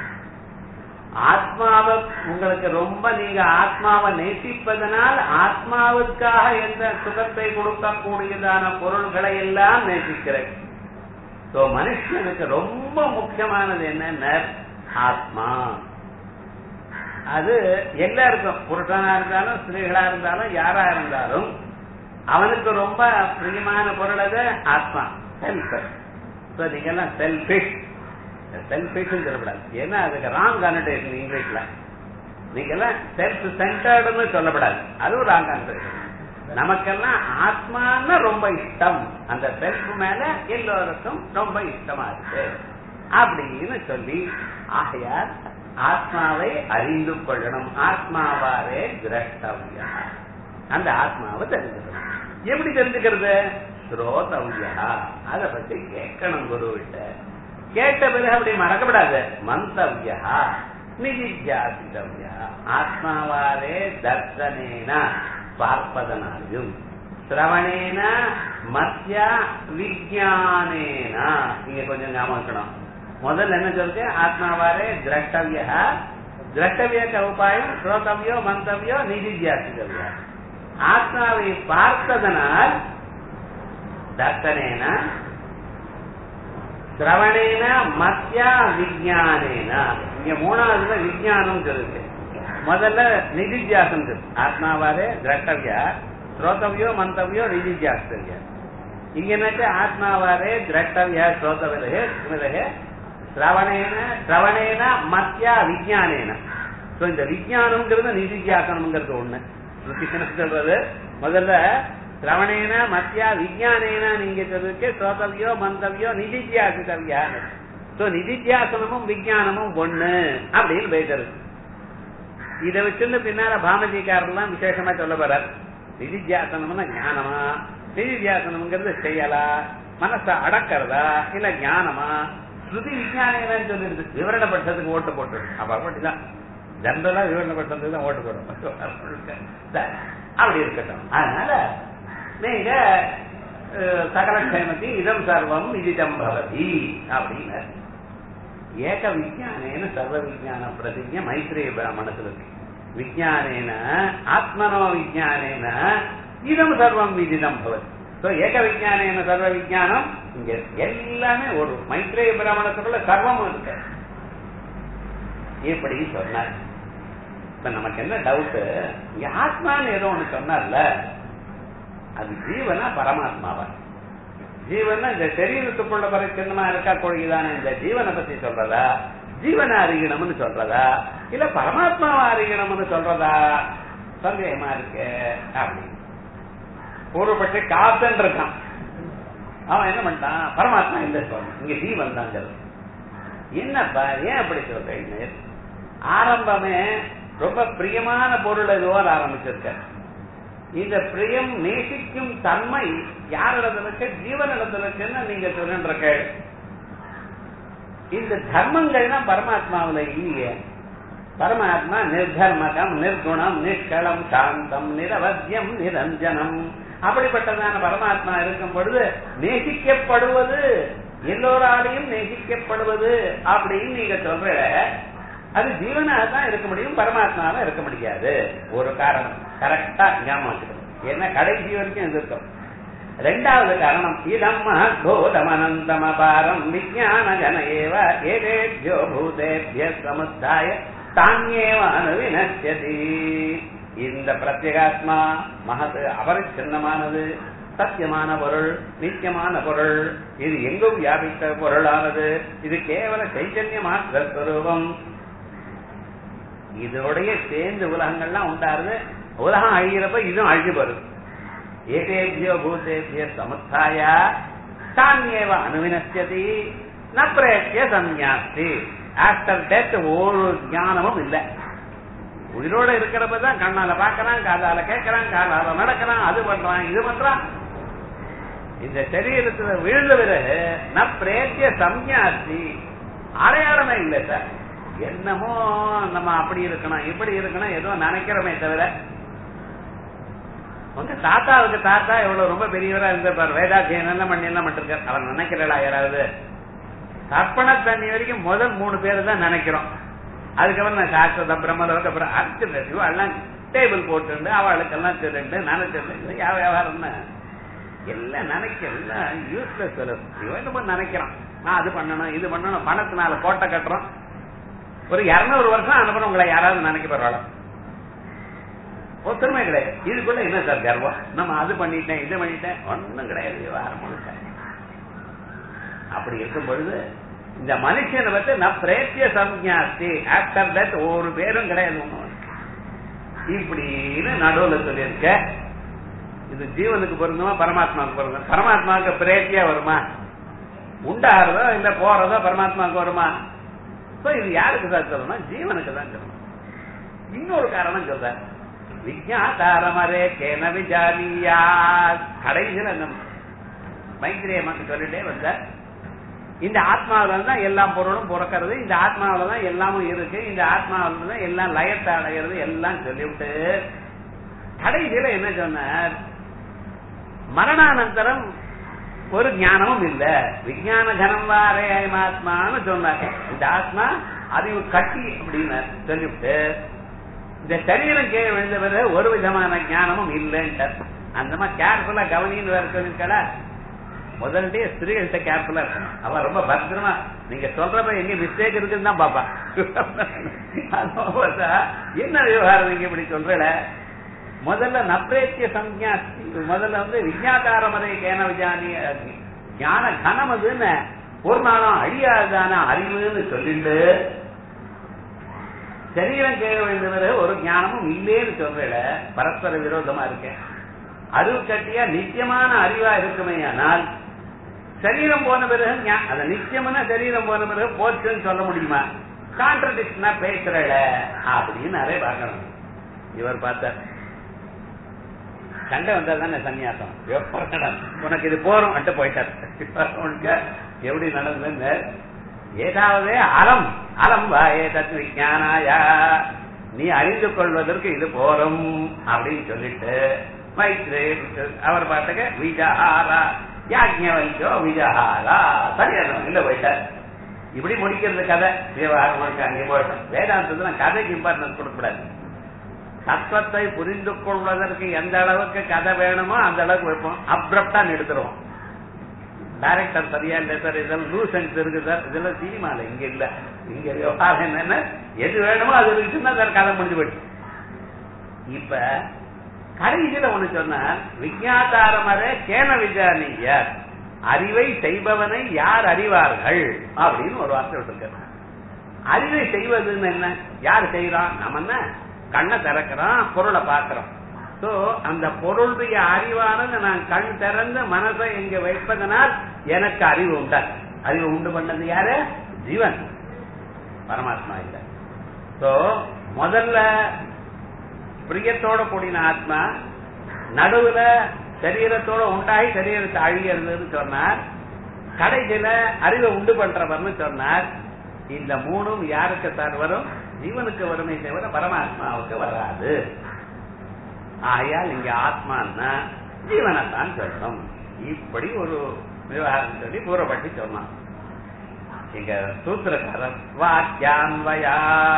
ஆத்மாவை உங்களுக்கு ரொம்ப நீங்க ஆத்மாவை நேசிப்பதனால் ஆத்மாவுக்காக எந்த சுகத்தை கொடுக்கக்கூடியதான பொருள்களை எல்லாம் நேசிக்கிறேன் சோ மனுஷனுக்கு ரொம்ப முக்கியமானது என்னன்னா ஆத்மா அது எல்லாருக்கும் புருஷனா இருந்தாலும் ஸ்திரீகளா இருந்தாலும் யாரா இருந்தாலும் அவனுக்கு ரொம்ப பிரியமான பொருள் அது ஆத்மா செல்ஃப் நீங்க எல்லாம் செல்பிஷ் செல்பிஷ் சொல்லக்கூடாது ஏன்னா அதுக்கு ராங் கனடேஷன் இங்கிலீஷ்ல நீங்க எல்லாம் செல்ஃப் சென்டர்டுன்னு சொல்லப்படாது அதுவும் ராங் கனடேஷன் நமக்கெல்லாம் ஆத்மான்னு ரொம்ப இஷ்டம் அந்த செல்ஃப் மேல எல்லோருக்கும் ரொம்ப இஷ்டமா இருக்கு அப்படின்னு சொல்லி ஆகையால் ஆத்மாவை அறிந்து கொள்ளணும் ஆத்மாவாரே திரஷ்டவியா அந்த ஆத்மாவை தெரிஞ்சுக்கணும் எப்படி தெரிஞ்சுக்கிறது ஸ்ரோதவியா அதை பத்தி கேட்கணும் குரு கிட்ட கேட்ட பிறகு அப்படி மறக்கப்படாது மந்தவியா நிதித்தியாசிதவியா ஆத்மாவாரே தர்சனேன பார்ப்பதனாலையும் சிரவணேன மத்திய விஜயானேன நீங்க கொஞ்சம் ஞாபகம் இருக்கணும் முதல்ல என்ன சொல்லுங்க ஆத்மாவாரே திரஷ்டவியா திரஷ்டவியக்க உபாயம் ஸ்ரோதவியோ மந்தவியோ நிதித்தியாசிதவியா ஆத்மாவை பார்த்ததனால் தர்சனேன சிரவணேன மத்தியா விஜயானேன இங்க மூணாவதுல விஜயானம் சொல்லுது முதல்ல நிதித்தியாசம் சொல்லு ஆத்மாவாரே திரஷ்டவியா ஸ்ரோதவியோ மந்தவியோ நிதித்தியாசிதவியா இங்க என்னட்டு ஆத்மாவாரே திரஷ்டவியா ஸ்ரோதவிலகே ஸ்மிருதகே சிரவணேன சிரவணேன மத்தியா விஜயானேன சோ இந்த விஜயானம்ங்கிறது நிதித்தியாசனம்ங்கிறது ஒண்ணு சொல்றது முதல்ல சிரவணேன மத்தியா விஜயானேன நீங்க சொல்லிருக்கு ஸ்ரோதவியோ மந்தவியோ நிதித்தியாசிதவியான்னு சோ நிதித்தியாசனமும் விஜயானமும் ஒண்ணு அப்படின்னு பேசுறது இதை வச்சுன்னு பின்னால பாமதிக்காரெல்லாம் விசேஷமா சொல்ல போறார் நிதித்தியாசனம்னா ஞானமா நிதித்தியாசனம்ங்கிறது செயலா மனச அடக்கிறதா இல்ல ஞானமா ஸ்ருதி விஞ்ஞானம் சொல்லிடுது விவரணப்படுத்துறதுக்கு ஓட்டு போட்டு அப்ப அப்படிதான் ஜென்ரலா விவரணப்படுத்துறதுக்கு தான் ஓட்டு போடும் சரி, அப்படி இருக்கட்டும் அதனால நீங்க அஹ், சகல க்ஷேமத்தி இதம் சர்வம் விதிதம் பவதி அப்படின்னு ஏக விஜயானேன சர்வ விஜயான பிரதிஜ மைத்ரேய பிராமணத்துல இருக்கு விஜயானேன ஆத்மனோ விஜயானேன இதம் சர்வம் விதிதம் பவதி சோ ஏக விஜயானேன சர்வ விஜயானம் இங்க எல்லாமே ஒரு மைத்ரேய பிராமணத்துக்குள்ள சர்வம் இருக்கு இப்படி சொன்னார் இப்ப நமக்கு என்ன டவுட் இங்க ஆத்மான்னு ஏதோ ஒண்ணு சொன்னார்ல அது ஜீவனா பரமாத்மாவா ஜீவன் இந்த சரீரத்துக்குள்ள பரிச்சின்னமா இருக்கா கொள்கைதானே இந்த ஜீவனை பத்தி சொல்றதா ஜீவனை அறியணும்னு சொல்றதா இல்ல பரமாத்மாவை அறியணும்னு சொல்றதா சந்தேகமா இருக்கு அப்படி பூர்வப்பட்டு காத்தன் இருக்கான் அவன் என்ன பண்ணிட்டான் பரமாத்மா இல்ல சொல்றான் இங்க ஜீவன் தான் சொல்றான் என்னப்பா ஏன் அப்படி சொல்றீங்க ஆரம்பமே ரொம்ப பிரியமான பொருள் எதுவோ ஆரம்பிச்சிருக்க இந்த பிரியம் நேசிக்கும் தன்மை யாரிடத்துல இருக்கு ஜீவனிடத்துல இருக்குன்னு நீங்க சொல்லுன்ற இந்த தர்மங்கள்லாம் பரமாத்மாவுல இல்லையே பரமாத்மா நிர்தர்மகம் நிர்குணம் நிஷ்களம் சாந்தம் நிரவத்தியம் நிரஞ்சனம் அப்படிப்பட்டதான பரமாத்மா இருக்கும் பொழுது நேசிக்கப்படுவது எல்லோராலையும் நேசிக்கப்படுவது அப்படின்னு நீங்க சொல்ற அது ஜீவனாக தான் இருக்க முடியும் பரமாத்மாவா இருக்க முடியாது ஒரு காரணம் கரெக்டா ஞாபகம் வச்சுக்கணும் ஏன்னா கடைசி வரைக்கும் இது இருக்கும் ரெண்டாவது காரணம் இதம் மகோதமனந்தம் அபாரம் விஜான ஜன ஏவ ஏதேபியோ பூதேபிய சமுத்தாய தானியேவ அணுவினச்சதி இந்த பிரத்யேகாத்மா மகத் அபரிச்சின்னமானது சத்தியமான பொருள் நித்தியமான பொருள் இது எங்கும் வியாபித்த பொருளானது இது கேவல சைத்தன்ய மாத்திர ஸ்வரூபம் இதோடைய சேர்ந்து உலகங்கள்லாம் உண்டாருது உலகம் அழிகிறப்ப இதுவும் அழிஞ்சு வரும் ஏதேபியோ பூதேபிய சமுத்தாய தானியேவ அணுவினஸ்யதி ந பிரேத்திய சந்நியாஸ்தி ஆஃப்டர் டெத் ஒரு ஞானமும் இல்லை உயிரோட இருக்கிறப்ப தான் கண்ணால பாக்குறான் காதால கேட்கறான் காதால நடக்கிறான் அது பண்றான் இது பண்றான் இந்த சரீரத்துல விழுந்த பிறகு ந பிரேத்திய சம்யாசி அடையாளமே இல்லை சார் என்னமோ நம்ம அப்படி இருக்கணும் இப்படி இருக்கணும் ஏதோ நினைக்கிறோமே தவிர உங்க தாத்தாவுக்கு தாத்தா எவ்வளவு ரொம்ப பெரியவரா இருந்திருப்பார் வேதாத்தியம் என்ன பண்ணி எல்லாம் பண்ணிருக்கார் அவர் நினைக்கிறா யாராவது கற்பனை தண்ணி வரைக்கும் முதல் மூணு பேர் தான் நினைக்கிறோம் அதுக்கப்புறம் நான் சாஸ்திரத்தை பிரம்மலோக அப்புறம் அர்ச்சனை எல்லாம் டேபிள் போட்டு அவளுக்கெல்லாம் சொல்லிட்டு நினைச்சிருந்து யார் வியாபாரம்னு எல்லாம் நினைக்க எல்லாம் யூஸ்லெஸ் என்னமோ நினைக்கிறான் நான் அது பண்ணணும் இது பண்ணணும் பணத்தினால கோட்டை கட்டுறோம் ஒரு இருநூறு வருஷம் அனுப்புறோம் உங்களை யாராவது நினைக்க பரவாயில்ல ஒத்துருமே கிடையாது இதுக்குள்ள என்ன சார் கர்வம் நம்ம அது பண்ணிட்டேன் இது பண்ணிட்டேன் ஒன்னும் கிடையாது விவகாரம் முழுக்க அப்படி இருக்கும் பொழுது இந்த மனுஷனை பத்தி நான் பிரேத்திய சம்யாஸ்தி ஆஃப்டர் தட் ஒரு பேரும் கிடையாது ஒண்ணும். இப்படின்னு நடுவுல சொல்லியிருக்க இது ஜீவனுக்கு பொருந்துமா பரமாத்மாவுக்கு பொருந்தும் பரமாத்மாவுக்கு பிரேத்தியா வருமா உண்டாகிறதோ இல்ல போறதோ பரமாத்மாவுக்கு வருமா சோ இது யாருக்கு தான் சொல்லணும் ஜீவனுக்கு தான் சொல்லணும் இன்னொரு காரணம் சொல்ற விஜயாதாரமரே கேன விஜானியா கடைசியில் அந்த மைத்திரிய மக்கள் சொல்லிட்டே வந்த இந்த ஆத்மாவில தான் எல்லா பொருளும் பிறக்கிறது இந்த ஆத்மாவில தான் எல்லாமும் இருக்கு இந்த ஆத்மாவில தான் எல்லாம் லயத்தை அடைகிறது எல்லாம் சொல்லிவிட்டு கடைசியில என்ன சொன்னார் மரணானந்தரம் ஒரு ஞானமும் இல்ல விஞ்ஞான கனம் வாரே ஆத்மான்னு சொன்னார் இந்த ஆத்மா அறிவு கட்டி அப்படின்னு சொல்லிவிட்டு இந்த சரீரம் கீழே விழுந்த பிறகு ஒரு விதமான ஞானமும் இல்லைன்ட்டார் அந்த மாதிரி கேர்ஃபுல்லா கவனின்னு வேற சொல்லிருக்கல முதல்டே ஸ்திரீகள்கிட்ட கேர்ஃபுல்லா இருக்கணும் அவ ரொம்ப பத்திரமா நீங்க சொல்றப்ப எங்க மிஸ்டேக் இருக்குன்னு தான் பாப்பா அதனால என்ன விவகாரம் நீங்க இப்படி சொல்றல முதல்ல நப்ரேத்திய சம்யா முதல்ல வந்து விஜயாதாரமதை கேன விஜானி ஞான கனம் அதுன்னு ஒரு நாளும் அழியாதான அறிவுன்னு சொல்லிட்டு சரீரம் கீழே விழுந்தவரு ஒரு ஞானமும் இல்லேன்னு சொல்றல பரஸ்பர விரோதமா இருக்கேன் அறிவு கட்டியா நித்தியமான அறிவா இருக்குமே ஆனால் சரீரம் போன பிறகு ஞா- அந்த நித்தியமான சரீரம் போன பிறகு போச்சுன்னு சொல்ல முடியுமா கான்ட்ரடிக்ஷனா பேசுறல அப்படின்னு நிறைய பார்க்கணும் இவர் பார்த்தார் சண்டை வந்தா தானே சன்னியாசம் எப்ப நட- உனக்கு இது போறோம் அட்டு போயிட்டார் உனக்கு எப்படி நடந்ததுன்னு ஏதாவது அறம் அறம் வா ஏதத் விஞ்ஞானாயா நீ அறிந்து கொள்வதற்கு இது போரும் அப்படின்னு சொல்லிட்டு மைத்ரே அவர் பாட்டுக்க விஜாரா யாஜ்ஞவல்யோ விஜாரா சரியான இல்ல போயிட்டார் இப்படி முடிக்கிறது கதை விவகாரம் முழுக்க அங்கே போயிட்டோம் வேதாந்தத்துல கதைக்கு இம்பார்ட்டன்ஸ் கொடுக்கக்கூடாது தத்துவத்தை புரிந்து கொள்வதற்கு எந்த அளவுக்கு கதை வேணுமோ அந்த அளவுக்கு வைப்போம் அப்ரப்டா நிறுத்துருவோம் டைரக்டர் சரியா இல்ல சார் இதெல்லாம் லூஸ் அண்ட் இருக்கு சார் இதெல்லாம் சினிமால இங்க இல்ல இங்க விவகாரம் என்னன்னா எது வேணுமோ அது இருக்குன்னா சார் கதை முடிஞ்சு போயிடுச்சு இப்ப கடைசியில ஒண்ணு சொன்னார் விஜயாதாரமரே கேன விஜயானிய அறிவை செய்பவனை யார் அறிவார்கள் அப்படின்னு ஒரு வார்த்தை விட்டுருக்காரு அறிவை செய்வதுன்னு என்ன யார் செய்யறான் நம்ம என்ன கண்ணை திறக்கிறோம் பொருளை பார்க்கிறோம் சோ அந்த பொருளுடைய அறிவானது நான் கண் திறந்து மனசை இங்க வைப்பதனால் எனக்கு அறிவு உண்டா அறிவு உண்டு பண்ணது யாரு ஜீவன் பரமாத்மா இல்ல சோ முதல்ல பிரியத்தோட கூடின ஆத்மா நடுவுல சரீரத்தோட உண்டாகி சரீரத்தை அழியறதுன்னு சொன்னார் கடைசியில அறிவை உண்டு பண்றவர்னு சொன்னார் இந்த மூணும் யாருக்கு சார் வரும் ஜீவனுக்கு வருமே தவிர பரமாத்மாவுக்கு வராது ஆயால் இங்க ஆத்மான்னா ஜீவனைத்தான் சொல்லணும் இப்படி ஒரு விவகாரம் சொல்லி பூர்வப்பட்டி சொன்னான் இங்க சூத்திரக்காரர் வாக்கியான்வயா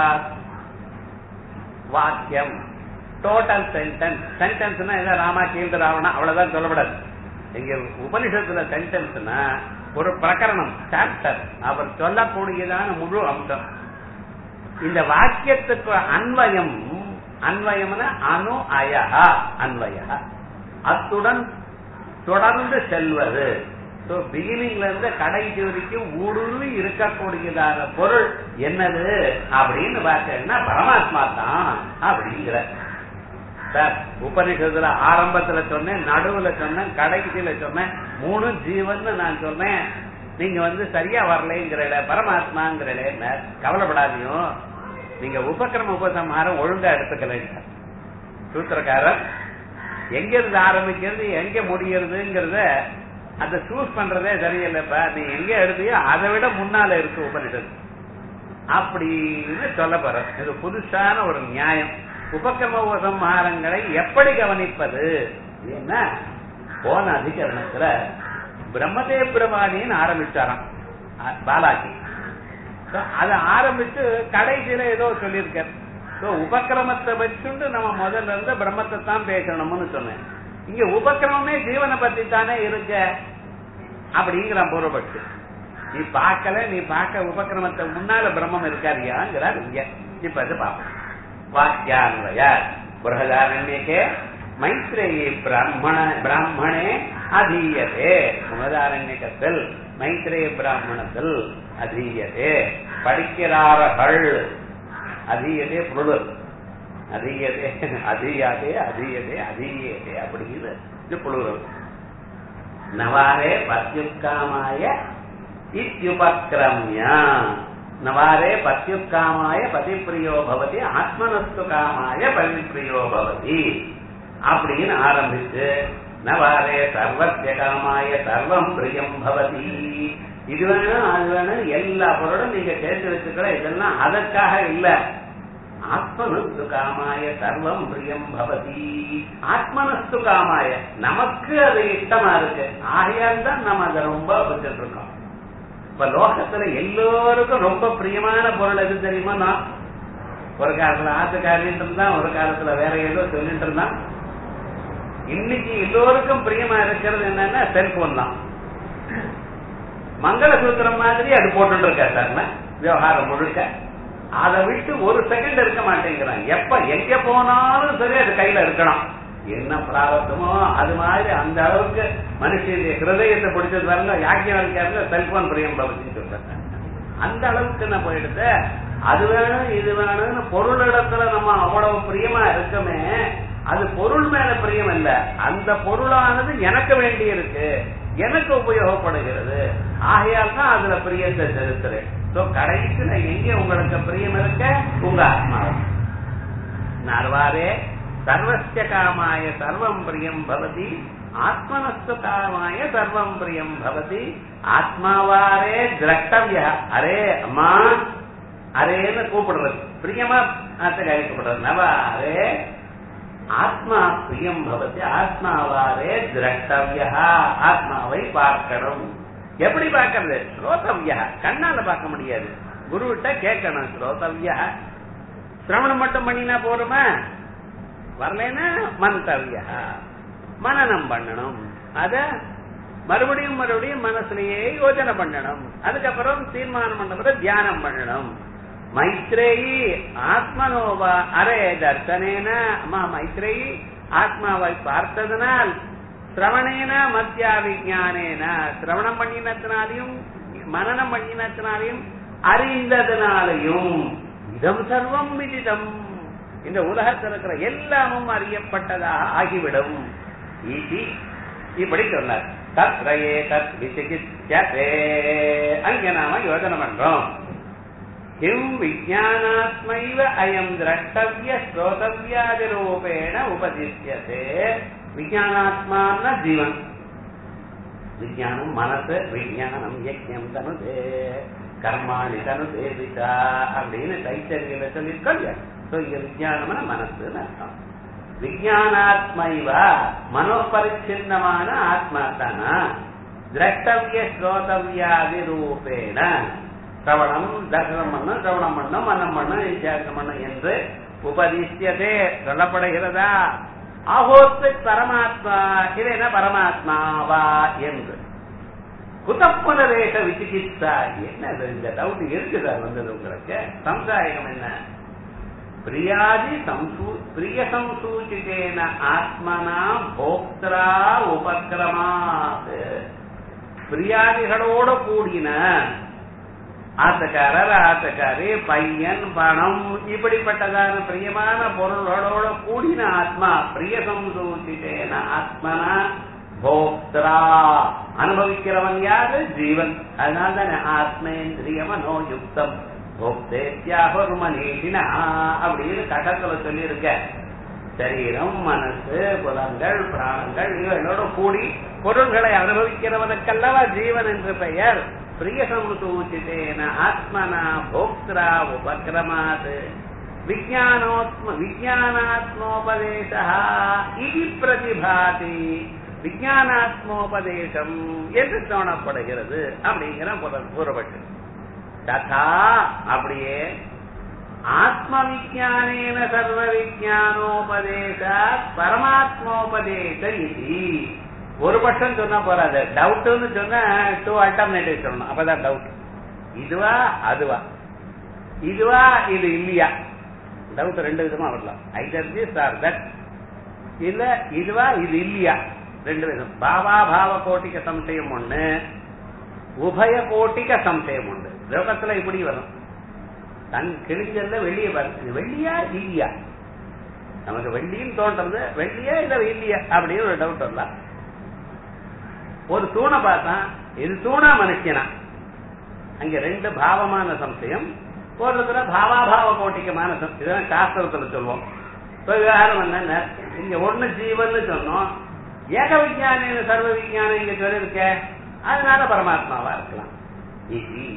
வாக்கியம் டோட்டல் சென்டென்ஸ் சென்டென்ஸ்னா என்ன ராமா கீழ்ந்து ராவணா அவ்வளவுதான் சொல்லப்படாது இங்க உபனிஷத்துல சென்டென்ஸ்னா ஒரு பிரகரணம் சாப்டர் அவர் சொல்லக்கூடியதான முழு அம்சம் இந்த வாக்கியத்துக்கு அன்வயம் அன்வயம்னா அணு அயகா அன்வய அத்துடன் தொடர்ந்து செல்வது பிகினிங்ல இருந்து கடைசி வரைக்கும் ஊடுருவி இருக்கக்கூடியதான பொருள் என்னது அப்படின்னு பார்த்தீங்கன்னா பரமாத்மா தான் அப்படிங்கிற சார் உபநிஷத்துல ஆரம்பத்துல சொன்னேன் நடுவுல சொன்னேன் கடைசியில சொன்னேன் மூணு ஜீவன் நான் சொன்னேன் நீங்க வந்து சரியா வரலைங்கிற பரமாத்மாங்கிற கவலைப்படாதையும் நீங்க உபக்கிரம உபசம்ஹாரம் ஒழுங்கா எடுத்துக்கல சூத்திரக்காரர் எங்க இருந்து ஆரம்பிக்கிறது எங்க முடியறதுங்கிறத அதை சூஸ் பண்றதே சரியில்லைப்பா நீ எங்க எடுத்தியோ அதை விட முன்னால இருக்கு உபனிஷத்து அப்படின்னு சொல்ல போற இது புதுசான ஒரு நியாயம் உபக்கிரம உபசம்ஹாரங்களை எப்படி கவனிப்பது என்ன போன அதிகரணத்துல பிரம்மதே பிரமாணின்னு ஆரம்பிச்சாராம் பாலாஜி அதை ஆரம்பிச்சு கடைசியில ஏதோ சொல்லியிருக்காரு உபக்கிரமத்தை வச்சுட்டு நம்ம முதல்ல இருந்து பிரம்மத்தை தான் பேசணும்னு சொன்னேன் இங்க உபக்கிரமே ஜீவனை பத்தி தானே இருக்க அப்படிங்கிற பூர்வபட்சி நீ பார்க்கல நீ பார்க்க உபக்கிரமத்தை முன்னால பிரம்மம் இருக்காரியாங்கிறார் இங்க இப்ப அது பார்ப்போம் வாக்கியான்வய புரகதாரண்யக்கே மைத்ரேயி பிராமண பிராமணே அதீயதே புகதாரண்யக்கத்தில் மைத்ரேய பிராமணத்தில் அதீயதே படிக்கிறார்கள் அதீயதே புருள் அதீயதே அதீயாதே அதீயதே அதீயதே அப்படிங்கிறது இது புழுரல் நவாரே பத்யுக்காமாய இத்யுபக்ரம்யா நவாரே பத்யுக்காமாய பதிப்பிரியோ பவதி ஆத்மனஸ்து காமாய பதிப்பிரியோ பவதி அப்படின்னு ஆரம்பிச்சு நவாரே சர்வத்திய காமாய சர்வம் பிரியம் பவதி இது வேணும் அது வேணும் எல்லா பொருளும் நீங்க சேர்த்து வச்சுக்கிற இதெல்லாம் அதற்காக இல்ல ஆத்மனஸ்து காமாய சர்வம் பிரியம் பவதி ஆத்மனஸ்து காமாய நமக்கு அது இஷ்டமா இருக்கு ஆகையால் தான் நம்ம அதை ரொம்ப வச்சுட்டு இருக்கோம் இப்ப லோகத்துல எல்லோருக்கும் ரொம்ப பிரியமான பொருள் எது தெரியுமா நான் ஒரு காலத்துல ஆத்துக்காரின்னு இருந்தான் ஒரு காலத்துல வேற ஏதோ சொல்லிட்டு இருந்தான் இன்னைக்கு எல்லோருக்கும் பிரியமா இருக்கிறது என்னன்னா செல்போன் தான் மங்களசூத்திரம் மாதிரி அது போட்டு இருக்கா சார் விவகாரம் முழுக்க அதை விட்டு ஒரு செகண்ட் இருக்க மாட்டேங்கிறான் எப்ப எங்க போனாலும் சரி அது கையில இருக்கணும் என்ன பிராரத்தமோ அது மாதிரி அந்த அளவுக்கு மனுஷனுடைய ஹிருதயத்தை பிடிச்சது வரல யாக்கியவாழ்க்கையாருல செல்போன் பிரியம் பவத்தின்னு சொல்றாங்க அந்த அளவுக்கு என்ன போயிடுது அது வேணும் இது வேணும்னு பொருள் இடத்துல நம்ம அவ்வளவு பிரியமா இருக்கமே அது பொருள் மேல பிரியம் இல்ல அந்த பொருளானது எனக்கு வேண்டி இருக்கு எனக்கு உபயோகப்படுகிறது ஆகையால் தான் அதுல பிரியத்தை செலுத்துறேன் சோ கடைசியில எங்க உங்களுக்கு பிரியம் இருக்க உங்க ஆத்மா நர்வாரே சர்வசிய காமாய சர்வம் பிரியம் பவதி ஆத்மனஸ்துகாமாய சர்வம் பிரியம் பவதி ஆத்மாவாரே திரஷ்டவிய அரே அம்மா அரேன்னு கூப்பிடுறது பிரியமா அர்த்தம் அழைக்கப்படுறது நவ அரே ஆத்மா பிரியம் பவதி ஆத்மாவாரே திரஷ்டவிய ஆத்மாவை பார்க்கணும் எப்படி பார்க்கறது ஸ்ரோதவிய கண்ணால பார்க்க முடியாது குருவிட்ட கேட்கணும் ஸ்ரோதவிய சிரவணம் மட்டும் பண்ணினா போருமா வரலன்னா மந்தவிய மனநம் பண்ணணும் அத மறுபடியும் மறுபடியும் மனசுலயே யோஜனை பண்ணணும் அதுக்கப்புறம் தீர்மானம் பண்ண தியானம் பண்ணணும் மைத்ரேயி ஆத்மனோவா அரே தர்சனேன அம்மா மைத்ரேயி ஆத்மாவை பார்த்ததனால் சிரவணேன மத்தியா விஜானேன சிரவணம் பண்ணினத்தினாலையும் மனநம் பண்ணினத்தினாலையும் அறிந்ததனாலையும் இதம் சர்வம் விதிதம் இந்த உலகத்தில் இருக்கிற எல்லாமும் அறியப்பட்டதாக ஆகிவிடும் ஈசி இப்படி சொன்னார் தத்ரயே தத் விசிகிச்சதே அங்க நாம யோஜனை பண்றோம் கிம் விஜயானாத்மைவ அயம் திரஷ்டவிய ஸ்ரோதவியாதி ரூபேண உபதிஷ்யதே விஜயானாத்மான ஜீவன் விஜயானம் மனசு விஜயானம் யஜ்யம் தனுதே கர்மாணி தனுதே விதா அப்படின்னு தைத்தறிவில சொல்லியிருக்கோம் சோ இங்க விஜயானம்னா மனசுன்னு அர்த்தம் விஜயானாத்மைவ மனோபரிச்சின்னமான ஆத்மா தானா திரஷ்டவிய ஸ்ரோதவியாதி ரூபேண சிரவணம் தர்சனம் பண்ணும் சிரவணம் பண்ணும் மன்னம் பண்ணும் வித்தியாசம் பண்ணும் என்று உபதிஷ்யதே சொல்லப்படுகிறதா ஆஹோத்து பரமாத்மா இது என்ன பரமாத்மாவா என்று குதப்புனரேக விசிகிச்சா என்ன இந்த டவுட் இருக்குதா வந்தது உங்களுக்கு சமுதாயம் என்ன பிரியாதி சம்சூ பிரிய சம்சூச்சிதேன ஆத்மனா போக்திரா உபக்கிரமாத் பிரியாதிகளோட கூடின ஆத்தக்காரர் ஆத்தக்காரி பையன் பணம் இப்படிப்பட்டதான பிரியமான பொருள்களோட கூடின ஆத்மா பிரிய சம்சூச்சிதேன ஆத்மனா போக்திரா அனுபவிக்கிறவன் யாரு ஜீவன் அதனால தானே ஆத்மேந்திரிய மனோயுக்தம் போக்தேத்யாகுர்மனீஷினா அப்படின்னு கட்டத்துல சொல்லி இருக்க சரீரம் மனசு புலங்கள் பிராணங்கள் இவைகளோட கூடி பொருள்களை அனுபவிக்கிறவனுக்கல்லவா ஜீவன் என்று பெயர் பிரியசமுசூச்சிதேன ஆத்மனா போக்திரா உபக்கிரமாத் விஜயானோத்ம விஜயானாத்மோபதேச இது பிரதிபாதி விஜயானாத்மோபதேசம் என்று தோணப்படுகிறது அப்படிங்கிற புற- கூறப்பட்டு ததா அப்படியே ஆத்ம விஜானேன சர்வ விஜானோபதேச பரமாத்மோபதேச இது ஒரு பட்சம் சொன்னா போறாது டவுட்னு சொன்னா டூ அல்டர்னேட்டிவ் சொல்லணும் அப்பதான் டவுட் இதுவா அதுவா இதுவா இது இல்லையா டவுட் ரெண்டு விதமா வரலாம் ஐதர் திஸ் ஆர் தட் இல்ல இதுவா இது இல்லையா ரெண்டு விதம் பாவா பாவ கோட்டிக சம்சயம் ஒண்ணு உபய கோட்டிக சம்சயம் உண்டு லோகத்துல இப்படி வரும் தன் கிழிஞ்சல்ல வெளியே வரும் இது வெள்ளியா இல்லையா நமக்கு வெள்ளின்னு தோன்றது வெள்ளியா இல்ல இல்லையா அப்படின்னு ஒரு டவுட் வரலாம் ஒரு தூணை பார்த்தா இது தூணா மனுஷனா அங்க ரெண்டு பாவமான சம்சயம் ஒரு இடத்துல பாவாபாவ கோட்டிக்கமான சம்- இதெல்லாம் சாஸ்திரத்துல சொல்லுவோம் இப்ப விவகாரம் என்ன இங்க ஒண்ணு ஜீவன் சொன்னோம் ஏக விஞ்ஞான சர்வ விஞ்ஞானம் இங்க சொல்லிருக்க அதனால பரமாத்மாவா இருக்கலாம் இது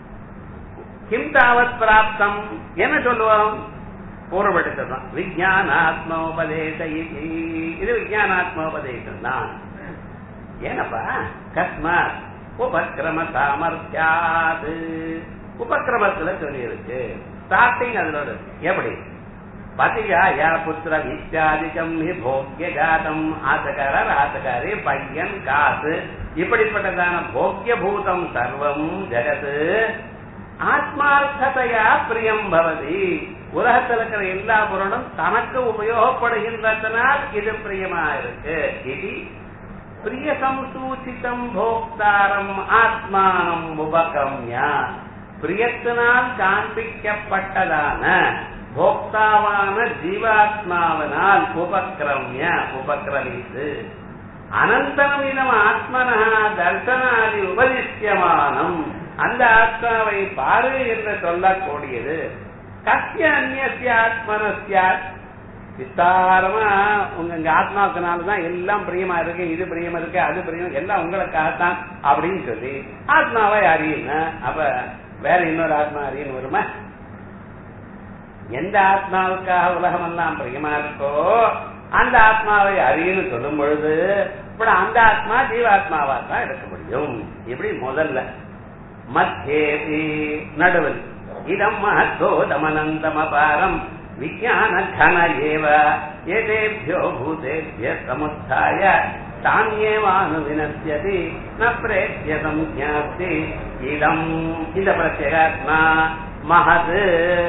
கிம் தாவத் பிராப்தம் என்ன சொல்லுவோம் பூர்வப்பட்டு சொல்றோம் விஜயானாத்மோபதேச இதி. இது விஜயானாத்மோபதேசம் தான் ஏனப்பா கஸ்மாத் உபக்கிரம சாமர்த்தியாது உபக்கிரமத்துல சொல்லியிருக்கு ஸ்டார்டிங் அதுல இருக்கு எப்படி பதிகா யா புத்திர இத்தியாதிக்கம் ஹி போக்கிய ஜாதம் ஆசகாரர் ஆசகாரி பையன் காசு இப்படிப்பட்டதான போக்கிய பூதம் சர்வம் ஜெகத்து ஆத்மார்த்ததையா பிரியம் பவதி உலகத்தில் இருக்கிற எல்லா பொருளும் தனக்கு உபயோகப்படுகின்றதனால் இது பிரியமா இருக்கு இது பிரிய சம்சூச்சிதம் போக்தாரம் ஆத்மானம் உபகம்ய பிரியத்தினால் காண்பிக்கப்பட்டதான போக்தாவான ஜீவாத்மாவனால் உபக்கிரமிய உபக்கிரமித்து அனந்தமிதம் ஆத்மனா தர்சனாதி உபதிஷ்யமானம் அந்த ஆத்மாவை பாரு என்று சொல்லக்கூடியது கத்திய அந்நிய ஆத்மனஸ்ய விஸ்தாரமா உங்க இங்க ஆத்மாவுக்குனாலதான் எல்லாம் பிரியமா இருக்கு இது பிரியமா இருக்கு அது பிரியம் எல்லாம் உங்களுக்காகத்தான் அப்படின்னு சொல்லி ஆத்மாவை அறியணும் அப்ப வேற இன்னொரு ஆத்மா அறியணும் வருமா எந்த ஆத்மாவுக்காக உலகம் எல்லாம் பிரியமா இருக்கோ அந்த ஆத்மாவை அறியன்னு சொல்லும் பொழுது இப்ப அந்த ஆத்மா ஜீவாத்மாவா தான் இருக்க முடியும் இப்படி முதல்ல மத்தியேதி நடுவில் இதம் மகத்தோதமனந்தமபாரம் விஜான கன ஏவ ஏதேபியோ பூதேபிய சமுத்தாய தானியேவானு வினசியதி ந பிரேத்திய சம்ஞாஸ்தி இதம் இந்த பிரத்யேகாத்மா மகது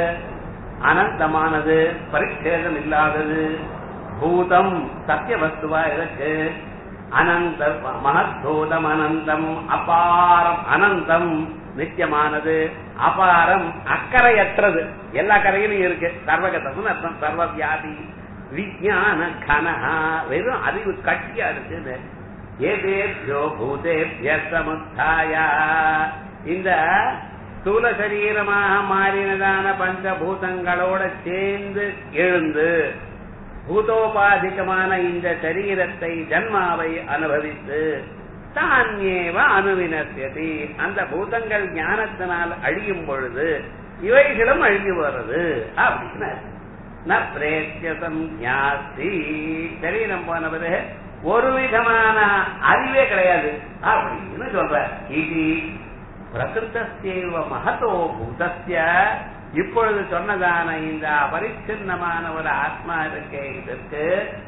அனந்தமானது பரிச்சேதம் இல்லாதது பூதம் சத்திய வஸ்துவா இருக்கு அனந்த மகத்தூதம் அனந்தம் அபாரம் அனந்தம் நித்தியமானது அபாரம் அக்கறையற்றது எல்லா கரையிலும் இருக்கு சர்வகதம் அர்த்தம் சர்வ வியாதி விஜயான கனஹா வெறும் அறிவு கட்டியா இருக்குது ஏதேபியோ பூதேபிய சமுத்தாயா இந்த ஸ்தூல சரீரமாக மாறினதான பஞ்சபூதங்களோட சேர்ந்து எழுந்து பூதோபாதிகமான இந்த சரீரத்தை ஜன்மாவை அனுபவித்து தானியேவ அணுவினசியதி அந்த பூதங்கள் ஞானத்தினால் அழியும் பொழுது இவைகளும் அழிஞ்சு வருது அப்படின்னு ந பிரேத்தியசம் ஞாஸ்தி சரீரம் போன பிறகு ஒரு விதமான அறிவே கிடையாது அப்படின்னு சொல்ற இது பிரகிருத்தேவ மகத்தோ பூதஸ்ய இப்பொழுது சொன்னதான இந்த அபரிச்சின்னமான ஒரு ஆத்மா இருக்கே இதற்கு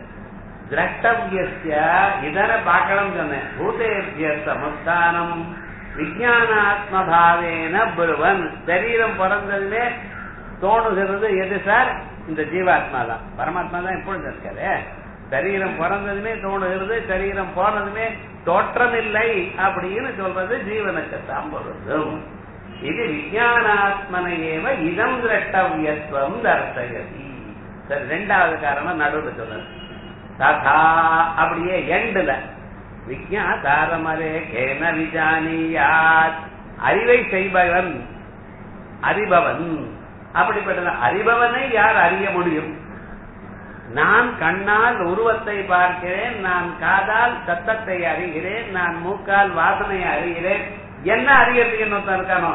திரஷ்டவிய இதனை பார்க்கணும் சொன்னேன் பூதேபிய சமுத்தானம் விஜயானாத்மபாவேன புருவன் சரீரம் பிறந்ததுமே தோணுகிறது எது சார் இந்த ஜீவாத்மா தான் பரமாத்மா தான் எப்பொழுது இருக்காரு சரீரம் பிறந்ததுமே தோணுகிறது சரீரம் போனதுமே தோற்றமில்லை அப்படின்னு சொல்றது ஜீவனுக்குத்தான் பொருந்தும் இது விஜயானாத்மனையேவ இதம் திரஷ்டவியத்துவம் தர்சயதி சரி ரெண்டாவது காரணம் நடுவில் சொல்றது ததா அப்படியே எண்டுல விஜயாதாரமரே கேன விஜானியாத் அறிவை செய்பவன் அறிபவன் அப்படிப்பட்ட அறிபவனை யார் அறிய முடியும் நான் கண்ணால் உருவத்தை பார்க்கிறேன் நான் காதால் சத்தத்தை அறிகிறேன் நான் மூக்கால் வாசனையை அறிகிறேன் என்ன அறியறதுக்கு இன்னொருத்தன் இருக்கானோ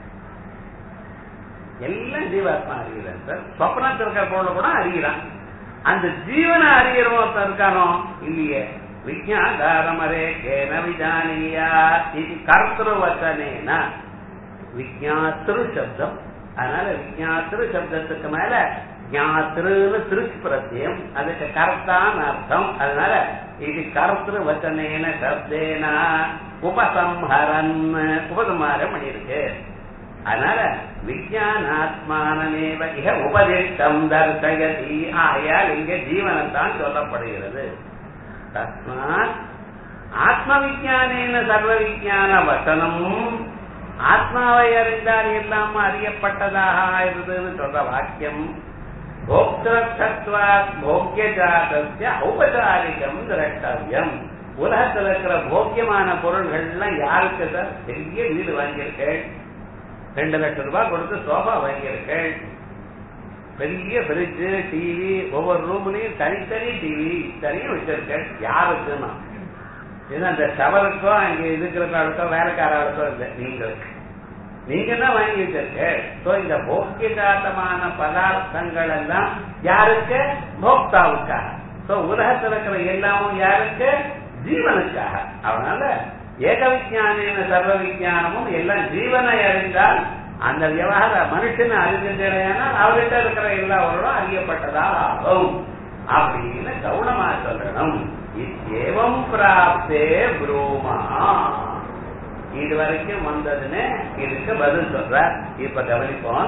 எல்லாம் ஜீவாத்மா அறிகிறேன் சார் சொப்னத்தில் இருக்கிற பொருளை கூட அறிகிறான் அந்த ஜீவனை அறிகிறவன் ஒருத்தன் இருக்கானோ இல்லையே விஜயாதாரமரே கேன விஜானியா இது கர்த்தவச்சனேன விஜயாத்திரு சப்தம் அதனால விஜயாத்திரு சப்தத்துக்கு மேல ஞாத்திருன்னு திருச்சி பிரத்தியம் அதுக்கு கர்த்தான்னு அர்த்தம் அதனால இது கர்த்திரு வச்சனேன சப்தேன உபசம்ஹரன் உபசம்ஹாரம் பண்ணியிருக்கு அதனால விஜயானாத்மானமேவ இக உபதிஷ்டம் தர்சயதி ஆயால் இங்க ஜீவனத்தான் சொல்லப்படுகிறது தஸ்மாத் ஆத்ம விஜயானேன சர்வ விஜயான வசனம் ஆத்மாவை அறிந்தால் எல்லாம் அறியப்பட்டதாக ஆயிருதுன்னு சொல்ற வாக்கியம் போக்திருத்தத்வாத் போக்கிய ஜாதஸ்ய ஔபசாரிகம் திரட்டவியம் உலகத்தில் இருக்கிற போக்கியமான பொருள்கள்லாம் யாருக்கு சார் பெரிய வீடு வாங்கியிருக்கேள் ரெண்டு லட்சம் ரூபாய் கொடுத்து சோஃபா வாங்கியிருக்கேள் பெரிய ஃப்ரிட்ஜ் டிவி ஒவ்வொரு ரூம்லயும் தனித்தனி டிவி தனியும் வச்சிருக்கேன் யாருக்குன்னா இது அந்த ஷவருக்கோ அங்க இருக்கிறவங்களுக்கோ வேலைக்காரர்களுக்கோ இல்லை நீங்களுக்கு நீங்க தான் வாங்கி வச்சிருக்க சோ இந்த போக்கியகாத்தமான பதார்த்தங்கள் எல்லாம் யாருக்கு போக்தாவுக்காக சோ உலகத்தில் இருக்கிற எல்லாமும் யாருக்கு ஜீவனுக்காக அதனால ஏக விஜானின சர்வ விஜயானமும் எல்லாம் ஜீவனை அறிந்தால் அந்த விவகார மனுஷனை அறிஞ்சால் அவர்கிட்ட இருக்கிற எல்லா பொருளும் அறியப்பட்டதா ஆகும் அப்படின்னு கவனமா சொல்லணும் ஏவம் பிராப்தே புரூமா இது வரைக்கும் வந்ததுன்னு இதுக்கு பதில் சொல்ற இப்ப கவனிப்போம்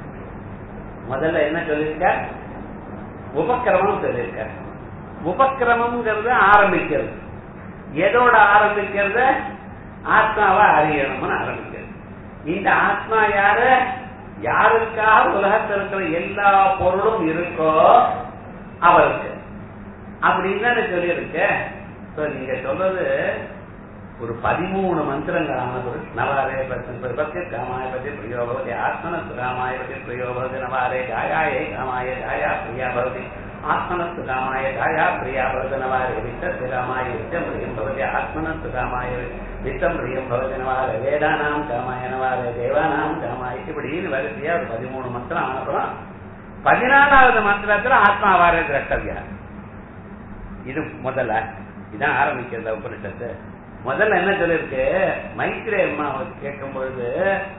முதல்ல என்ன சொல்லியிருக்க உபக்கிரமம் சொல்லியிருக்க உபக்கிரமம்ங்கிறது ஆரம்பிக்கிறது எதோட ஆரம்பிக்கிறது ஆத்மாவை அறியணும்னு ஆரம்பிக்கிறது இந்த ஆத்மா யாரு யாருக்காக உலகத்தில் இருக்கிற எல்லா பொருளும் இருக்கோ அவருக்கு அப்படின்னு சொல்லியிருக்க நீங்க சொல்றது ஒரு பதிமூணு மந்திரங்களான ஒரு நவாரே பத்தி காமாய பத்தி பிரியோபவதி ஆத்மன காமாய பத்தி பிரியோபவதி நவாரே காயாயே காமாய காயா பிரியா பவதி ஆத்மனஸ்து காமாய தாயா பிரியா பவதனவார வித்த ராமாய வித்தம் பிரியம் பவதி ஆத்மனஸ்து காமாய வித்தம் பிரியம் பவதனவார வேதானாம் காமாயனவார தேவானாம் காமாய இப்படின்னு வரிசையா ஒரு பதிமூணு மந்திரம் ஆனப்புறம் பதினாலாவது மந்திரத்துல ஆத்மாவார திரட்டவியா இது முதல்ல இதான் ஆரம்பிக்கிறது உபனிஷத்து முதல்ல என்ன சொல்லிருக்கு மைத்ரே அம்மா கேட்கும் பொழுது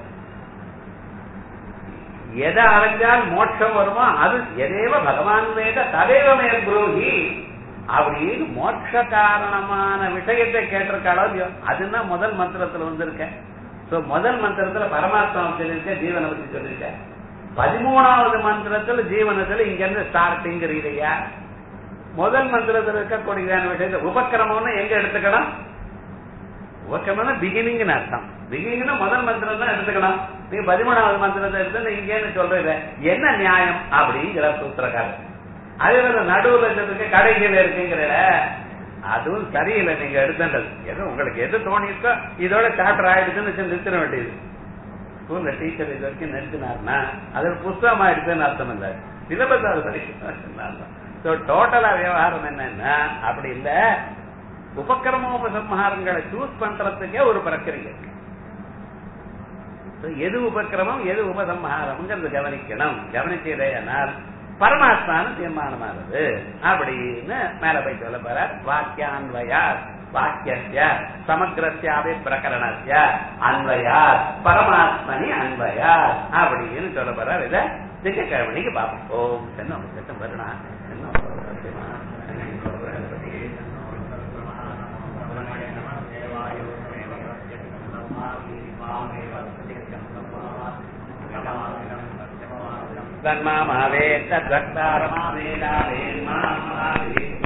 எதை அடைஞ்சால் மோட்சம் வருமோ அது எதேவ பகவான் வேத ததேவ மேல் புரோகி அப்படின்னு மோட்ச காரணமான விஷயத்தை கேட்டிருக்காளோ இல்லையோ அதுதான் முதல் மந்திரத்துல வந்திருக்க சோ முதல் மந்திரத்துல பரமாத்மா சொல்லியிருக்க ஜீவனை பத்தி சொல்லியிருக்க பதிமூணாவது மந்திரத்துல ஜீவனத்துல இங்க இருந்து ஸ்டார்டிங் இல்லையா முதல் மந்திரத்துல இருக்கக்கூடியதான விஷயத்தை உபக்கிரமம்னு எங்க எடுத்துக்கணும் உபக்கிரமம்னா பிகினிங்னு அர்த்தம் பிகினிங்னா முதல் மந்திரம் தான் எடுத்துக்கணும் நீ பதிமூணாவது மந்திரத்தை எடுத்து இங்கேன்னு சொல்றது என்ன நியாயம் அப்படிங்கிற சூத்திரக்காரர் அதே போல நடுவுல சொல்லிருக்க கடைசியில இருக்குங்கிற அதுவும் சரியில்லை நீங்க எடுத்துன்றது எது உங்களுக்கு எது தோணிருக்கோ இதோட சாப்டர் ஆயிடுச்சுன்னு வச்சு நிறுத்தின வேண்டியது ஸ்கூல்ல டீச்சர் இது வரைக்கும் நிறுத்தினார்னா அது புஸ்தகம் ஆயிடுச்சுன்னு அர்த்தம் இல்ல சிலபஸ் அது வரைக்கும் ஸோ டோட்டலா விவகாரம் என்னன்னா அப்படி இல்ல உபக்கிரமோபசம்ஹாரங்களை சூஸ் பண்றதுக்கே ஒரு பிரக்கிரியை இருக்கு எது உபக்கிரமம் எது உபசம்ஹாரம்ங்கிறது கவனிக்கணும் கவனிச்சதேனால் பரமாத்மானு தீர்மானமானது அப்படின்னு மேல போய் சொல்ல போற வாக்கியான்வயார் வாக்கிய சமக்கிரஸ்யாவே பிரகரணஸ்ய அன்வயார் பரமாத்மனி அன்வயார் அப்படின்னு சொல்ல போறார் இத திங்கக்கிழமைக்கு பார்ப்போம் ஓம் என்ன சட்டம் வருணா என்ன தன்மாமாவே தத்வக்தாரமாவேதாவே மாமாவே